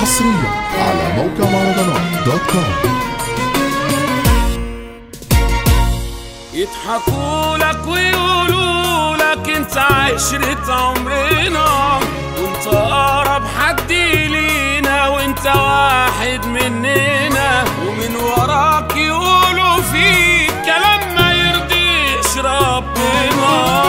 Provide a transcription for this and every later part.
حصريا على موقع مهرجانات دوت كوم يضحكوا لك ويقولوا لك انت عشرة عمرنا وانت اقرب حد لينا وانت واحد مننا ومن وراك يقولوا فيك كلام ما يرضيش ربنا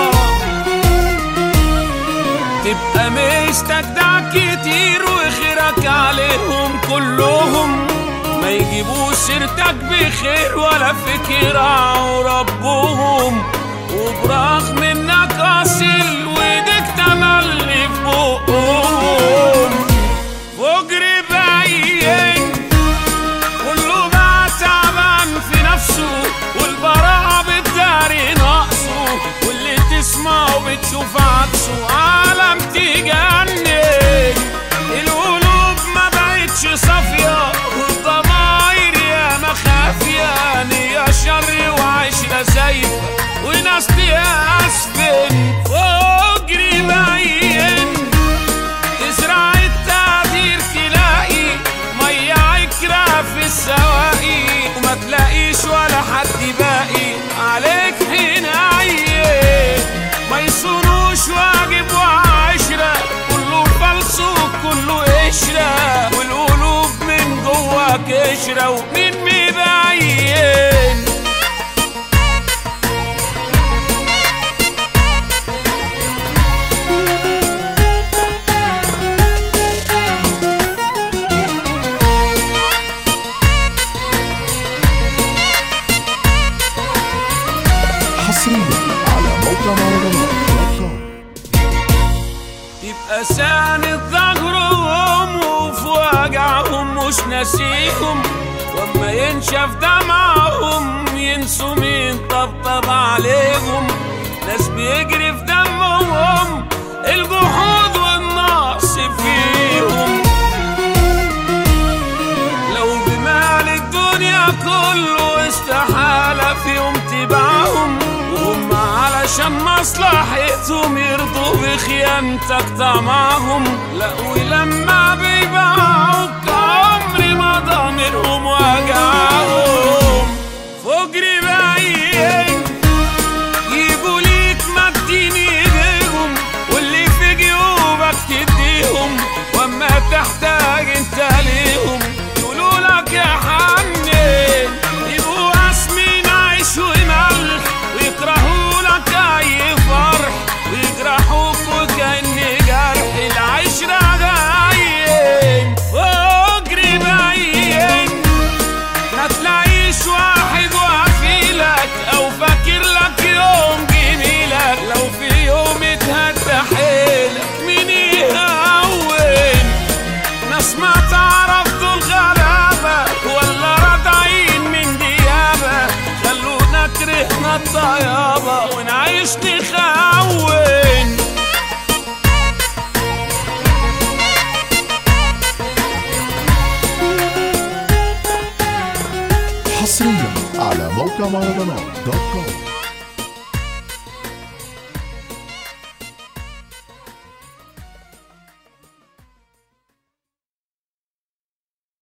تبقى مستجدع كتير وخيرك عليهم كلهم ما يجيبوش سيرتك بخير ولا فكر ربهم وبرغم انك اصيل وايدك تملي في بقهم فجر باين كله بقى تعبان في نفسه والبراءة بتداري نقصه واللي تسمعه بتشوف عكسه عالم تجنن القلوب ما بقتش صافية والضماير يا مخافية نية شر وعشرة سايفة وناس تأسفن فجر باين تزرع التقدير تلاقي مية عكرة في السواقي وما تلاقيش ولا حد باقي عليك حنين ما يصونوش واجب وعشرة كله فلس وكله قشرة والقلوب من جوا قشرة ومين مبين حصريا على موقع مهرجانات دوت كوم يبقى ساند ظهرهم وفي وجعهم مش ناسيهم واما ينشف دمعهم ينسوا مين طبطب عليهم ناس بيجري في دمهم الجحود والنقص فيهم لو بمال الدنيا كله استحالة في يوم تبعهم وهم علشان مصلحتهم يرضوا بخيانتك طمعهم لا ولما بيبيعوك عمري ما ضامنهم وجعهم فجري باين يجوا ليك مدين ايديهم واللي في جيوبك تديهم واما تحتاج انت ليهم يقولوا لك يا حنين يبقوا قاسمين عيش وملح ويكرهوا لك اي فرح ويجرحوك وكأن جرح العشرة غاين واجري باين ما تلاقيش واحد وافيلك او فاكر لك يوم جميلك لو في يوم اتهدى حيلك مين يهون ناس ما تعرف دول غلابة ولا راضعين من ديابة خلونا كرهنا الطيابة ونعيش نخون حصريا على موقع مهرجانات دوت كوم